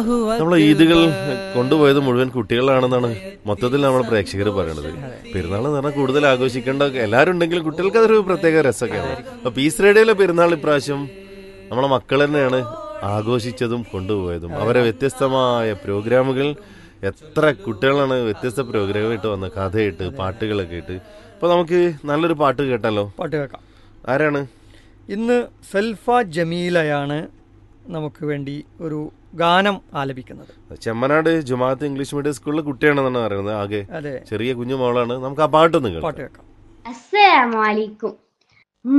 നമ്മൾ ഈദുകൾ കൊണ്ടുപോയത് മുഴുവൻ കുട്ടികളാണെന്നാണ് മൊത്തത്തിൽ നമ്മൾ പ്രേക്ഷകർ പറയണത് പെരുന്നാൾ എന്ന് പറഞ്ഞാൽ കൂടുതൽ ആഘോഷിക്കേണ്ട എല്ലാവരും ഉണ്ടെങ്കിലും കുട്ടികൾക്ക് അതൊരു പ്രത്യേക രസമൊക്കെയാണ് അപ്പൊ പീസ് റേഡിയോയിലെ പെരുന്നാൾ ഇപ്രാവശ്യം നമ്മളെ മക്കൾ തന്നെയാണ് ആഘോഷിച്ചതും കൊണ്ടുപോയതും അവരെ വ്യത്യസ്തമായ പ്രോഗ്രാമുകൾ എത്ര കുട്ടികളാണ് വ്യത്യസ്ത പ്രോഗ്രാമായിട്ട് വന്ന കഥയിട്ട് പാട്ടുകളൊക്കെ ഇട്ട് അപ്പൊ നമുക്ക് നല്ലൊരു പാട്ട് കേട്ടാലോ പാട്ട് കേൾക്കാം ആരാണ് ഇന്ന് സൽഫ ജമീലയാണ് നമുക്ക് വേണ്ടി ഒരു ഗാനം ആലപിക്കുന്നത് ചെമ്മനാട് ജുമാഅത്ത് ഇംഗ്ലീഷ് മീഡിയം സ്കൂളിലെ കുട്ടിയാണെന്നാണ് പറയുന്നത് ആകെ അതെ ചെറിയ കുഞ്ഞു മോളാണ് നമുക്ക് ആ പാട്ടൊന്ന് കേൾക്കാം പാട്ട് കേൾക്കാം അസ്സലാമു അലൈക്കും